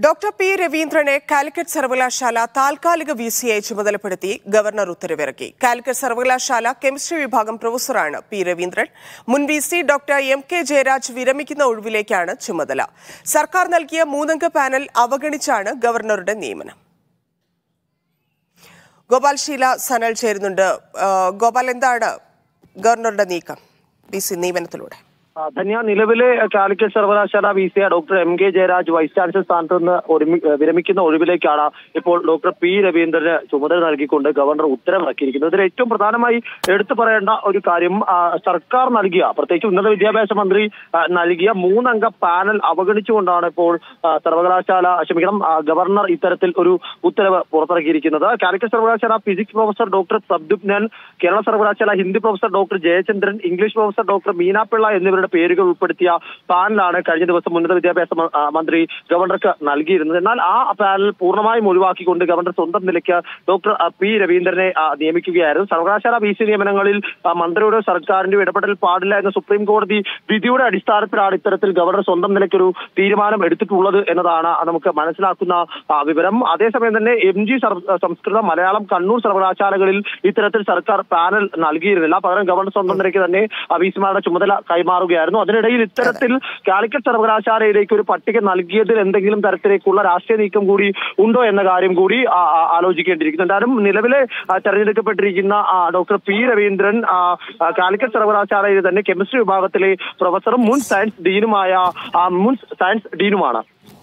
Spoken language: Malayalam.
ഡോക്ടർ പി രവീന്ദ്രനെ കാലിക്കറ്റ് സർവകലാശാല താൽക്കാലിക വി സിയായി ചുമതലപ്പെടുത്തി ഗവർണർ ഉത്തരവിറക്കി കാലിക്കറ്റ് സർവകലാശാല കെമിസ്ട്രി വിഭാഗം പ്രൊഫസറാണ് പി രവീന്ദ്രൻ മുൻ V C doctor M K Jayaraj വിരമിക്കുന്ന ഒഴിവിലേക്കാണ് ചുമതല സർക്കാർ നൽകിയ മൂന്നംഗ പാനൽ അവഗണിച്ചാണ് ഗവർണറുടെ നിയമനം ഗോപാൽ ശീല സനൽ ചേരുന്നുണ്ട് ആ, ഗോപാൽ എന്താണ് ഗവർണറുടെ നീക്കം വി സി നിയമനത്തിലൂടെ ആ, ധന്യ നിലവിലെ കാലിക്കറ്റ് സർവകലാശാല V C doctor M K Jayaraj vice chancellor സ്ഥാനത്ത് നിന്ന് ഒരുമി- ഏഹ് വിരമിക്കുന്ന ഒഴിവിലേക്കാണ് ഇപ്പോൾ ഡോക്ടർ പി രവീന്ദ്രന് ചുമതല നൽകിക്കൊണ്ട് ഗവർണർ ഉത്തരവിറക്കിയിരിക്കുന്നത് ഇതിൽ ഏറ്റവും പ്രധാനമായി എടുത്തു പറയേണ്ട ഒരു കാര്യം ആ, സർക്കാർ നൽകിയ പ്രത്യേകിച്ച് ഉന്നത വിദ്യാഭ്യാസ മന്ത്രി ആ, നൽകിയ മൂന്നംഗ പാനൽ അവഗണിച്ചുകൊണ്ടാണ് ഇപ്പോൾ ആ, സർവകലാശാല ക്ഷമിക്കണം ആ, ഗവർണർ ഇത്തരത്തിൽ ഒരു ഉത്തരവ് പുറത്തിറക്കിയിരിക്കുന്നത് കാലിക്കറ്റ് സർവകലാശാല ഫിസിക്സ് പ്രൊഫസർ ഡോക്ടർ സബ്ദുപ്നൻ കേരള സർവകലാശാല Hindi professor doctor Jayachandran English professor doctor Meena Pillai എന്നിവരുടെ പേരുകൾ ഉൾപ്പെടുത്തിയ പാനലാണ് കഴിഞ്ഞ ദിവസം ഉന്നത വിദ്യാഭ്യാസ മ- ആ, മന്ത്രി ഗവർണർക്ക് നൽകിയിരുന്നത് എന്നാൽ ആ പാനൽ പൂർണ്ണമായും ഒഴിവാക്കിക്കൊണ്ട് ഗവർണർ സ്വന്തം നിലയ്ക്ക് ഡോക്ടർ ആ, പി രവീന്ദ്രനെ ആ, നിയമിക്കുകയായിരുന്നു സർവകലാശാല വി സി നിയമനങ്ങളിൽ ആ, മന്ത്രിയുടെ സർക്കാരിന്റെ ഇടപെടൽ പാടില്ല എന്ന സുപ്രീം കോടതി വിധിയുടെ അടിസ്ഥാനത്തിലാണ് ഇത്തരത്തിൽ ഗവർണർ സ്വന്തം നിലയ്ക്കൊരു തീരുമാനം എടുത്തിട്ടുള്ളത് എന്നതാണ് നമുക്ക് മനസ്സിലാക്കുന്ന ആ, വിവരം അതേസമയം തന്നെ എം ജി സംസ്കൃത മലയാളം കണ്ണൂർ സർവകലാശാലകളിൽ ഇത്തരത്തിൽ സർക്കാർ പാനൽ നൽകിയിരുന്നില്ല പകരം ഗവർണർ സ്വന്തം നിലയ്ക്ക് തന്നെ ആ, വി സിമാരുടെ ചുമതല കൈമാറുകയായിരുന്നു അതിനിടയിൽ ഇത്തരത്തിൽ കാലിക്കറ്റ് സർവകലാശാലയിലേക്ക് ഒരു പട്ടിക നൽകിയതിൽ എന്തെങ്കിലും തരത്തിലേക്കുള്ള രാഷ്ട്രീയ നീക്കം കൂടി ഉണ്ടോ എന്ന കാര്യം കൂടി ആ, ആ, ആലോചിക്കേണ്ടിയിരിക്കുന്നു എന്തായാലും നിലവിലെ ആ, തെരഞ്ഞെടുക്കപ്പെട്ടിരിക്കുന്ന ആ, ഡോക്ടർ പി രവീന്ദ്രൻ ആ, ആ, കാലിക്കറ്റ് സർവകലാശാലയിൽ തന്നെ കെമിസ്ട്രി വിഭാഗത്തിലെ പ്രൊഫസറും മുൻ സയൻസ് ഡീനുമായ ആ, മുൻ സയൻസ് ഡീനുമാണ്